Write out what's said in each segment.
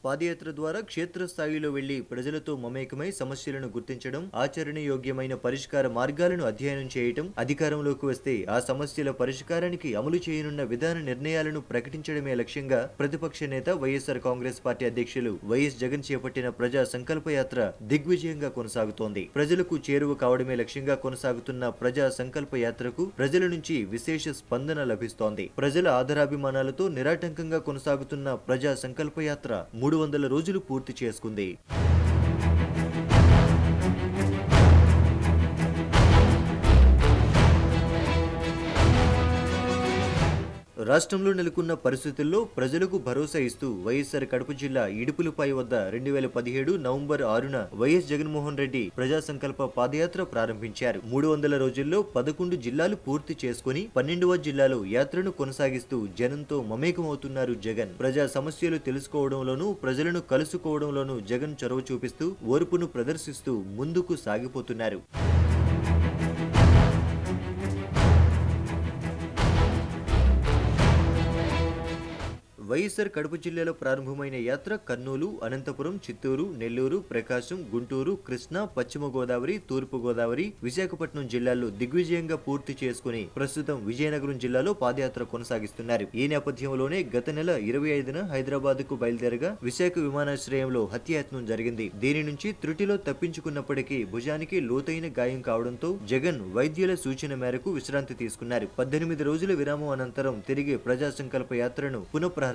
పాదయాత్ర ద్వారా క్షేత్రస్థాయిలో వెళ్లి ప్రజలతో మమేకమై సమస్యలను గుర్తించడం ఆచరణయోగ్యమైన పరిష్కార మార్గాలను అధ్యయనం చేయటం అధికారంలోకి వస్తే ఆ సమస్యల పరిష్కారానికి అమలు చేయనున్న విధాన నిర్ణయాలను ప్రకటించడమే లక్ష్యంగా ప్రతిపక్ష నేత వైఎస్ఆర్ కాంగ్రెస్ పార్టీ అధ్యక్షులు వైఎస్ జగన్ చేపట్టిన ప్రజా సంకల్ప యాత్ర దిగ్విజయంగా కొనసాగుతోంది ప్రజలకు చేరువ కావడమే లక్ష్యంగా కొనసాగుతున్న ప్రజా సంకల్ప యాత్రకు ప్రజల నుంచి విశేష స్పందన లభిస్తోంది ప్రజల ఆదరాభిమానాలతో నిరాటంకంగా కొనసాగుతున్న ప్రజా సంకల్ప యాత్ర మూడు వందల రోజులు పూర్తి చేసుకుంది రాష్ట్రంలో నెలకొన్న పరిస్థితుల్లో ప్రజలకు భరోసా ఇస్తూ వైఎస్ఆర్ కడప జిల్లా ఇడుపులపై వద్ద రెండు వేల పదిహేడు నవంబర్ ఆరున వైఎస్ జగన్మోహన్ రెడ్డి ప్రజా సంకల్ప పాదయాత్ర ప్రారంభించారు మూడు వందల రోజుల్లో పదకొండు జిల్లాలు పూర్తి చేసుకుని పన్నెండవ జిల్లాలో యాత్రను కొనసాగిస్తూ జనంతో మమేకమవుతున్నారు జగన్ ప్రజా సమస్యలు తెలుసుకోవడంలోనూ ప్రజలను కలుసుకోవడంలోనూ జగన్ చొరవ చూపిస్తూ ఓర్పును ప్రదర్శిస్తూ ముందుకు సాగిపోతున్నారు వైఎస్ఆర్ కడప జిల్లాలో ప్రారంభమైన యాత్ర కర్నూలు అనంతపురం చిత్తూరు నెల్లూరు ప్రకాశం గుంటూరు కృష్ణా పశ్చిమ గోదావరి తూర్పు గోదావరి విశాఖపట్నం జిల్లాల్లో దిగ్విజయంగా పూర్తి చేసుకుని ప్రస్తుతం విజయనగరం జిల్లాలో పాదయాత్ర కొనసాగిస్తున్నారు ఈ నేపథ్యంలోనే గత నెల ఇరవై ఐదున హైదరాబాద్ కు బయలుదేరగా విశాఖ విమానాశ్రయంలో హత్యాయత్నం జరిగింది దీని నుంచి త్రుటిలో తప్పించుకున్నప్పటికీ భుజానికి లోతైన గాయం కావడంతో జగన్ వైద్యుల సూచన మేరకు విశ్రాంతి తీసుకున్నారు పద్దెనిమిది రోజుల విరామం అనంతరం తిరిగి ప్రజా సంకల్ప యాత్రను పునఃప్రారంభించారు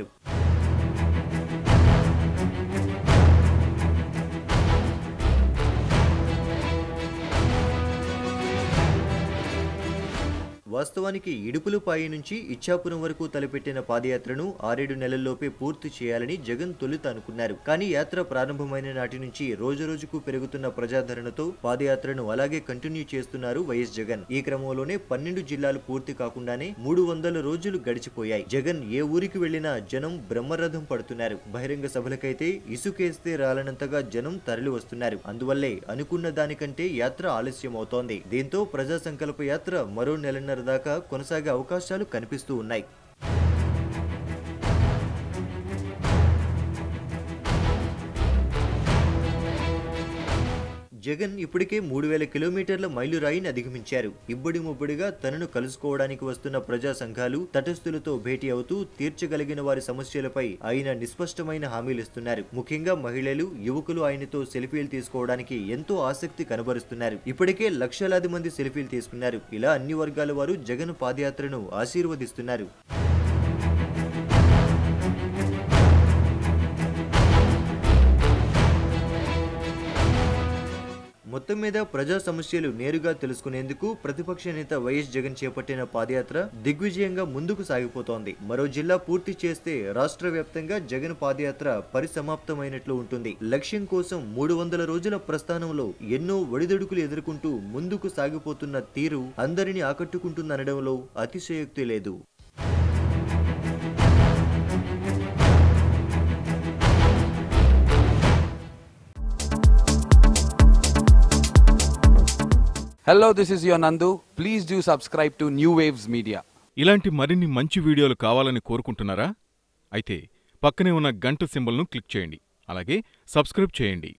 వాస్తవానికి ఇడుపులపాయి నుంచి ఇచ్చాపురం వరకు తలపెట్టిన పాదయాత్రను ఆరేడు నెలల్లోపే పూర్తి చేయాలని జగన్ తొలుత అనుకున్నారు కానీ యాత్ర ప్రారంభమైన నాటి నుంచి రోజురోజుకు పెరుగుతున్న ప్రజాదరణతో పాదయాత్రను అలాగే కంటిన్యూ చేస్తున్నారు వైఎస్ జగన్ ఈ క్రమంలోనే పన్నెండు జిల్లాలు పూర్తి కాకుండానే మూడు వందల రోజులు గడిచిపోయాయి జగన్ ఏ ఊరికి వెళ్లినా జనం బ్రహ్మరథం పడుతున్నారు బహిరంగ సభలకైతే ఇసుకేస్తే రాలనంతగా జనం తరలి వస్తున్నారు అందువల్లే అనుకున్న దానికంటే యాత్ర ఆలస్యం అవుతోంది దీంతో ప్రజా సంకల్ప యాత్ర మరో నెలన్నర దాకా కొనసాగే అవకాశాలు కనిపిస్తూ ఉన్నాయి జగన్ ఇప్పటికే మూడు వేల కిలోమీటర్ల మైలురాయిని అధిగమించారు ఇబ్బడి ముబ్బడిగా తనను కలుసుకోవడానికి వస్తున్న ప్రజా సంఘాలు తటస్థులతో భేటీ అవుతూ తీర్చగలిగిన వారి సమస్యలపై ఆయన నిస్పష్టమైన హామీలిస్తున్నారు ముఖ్యంగా మహిళలు యువకులు ఆయనతో సెల్ఫీలు తీసుకోవడానికి ఎంతో ఆసక్తి కనబరుస్తున్నారు ఇప్పటికే లక్షలాది మంది సెల్ఫీలు తీసుకున్నారు ఇలా అన్ని వర్గాల వారు జగన్ పాదయాత్రను ఆశీర్వదిస్తున్నారు మొత్తం మీద ప్రజా సమస్యలు నేరుగా తెలుసుకునేందుకు ప్రతిపక్ష నేత వైఎస్ జగన్ చేపట్టిన పాదయాత్ర దిగ్విజయంగా ముందుకు సాగిపోతోంది మరో జిల్లా పూర్తి చేస్తే రాష్ట్ర వ్యాప్తంగా జగన్ పాదయాత్ర పరిసమాప్తమైనట్లు ఉంటుంది లక్ష్యం కోసం మూడు వందల రోజుల ప్రస్థానంలో ఎన్నో ఒడిదొడుకులు ఎదుర్కొంటూ ముందుకు సాగిపోతున్న తీరు అందరినీ ఆకట్టుకుంటుందనడంలో అతిశయోక్తి లేదు Hello, this is your Nandu. Please do subscribe to New Waves Media. ఇలాంటి మరిన్ని మంచి వీడియోలు కావాలని కోరుకుంటున్నారా అయితే పక్కనే ఉన్న గంట సింబల్ను క్లిక్ చేయండి అలాగే సబ్స్క్రైబ్ చేయండి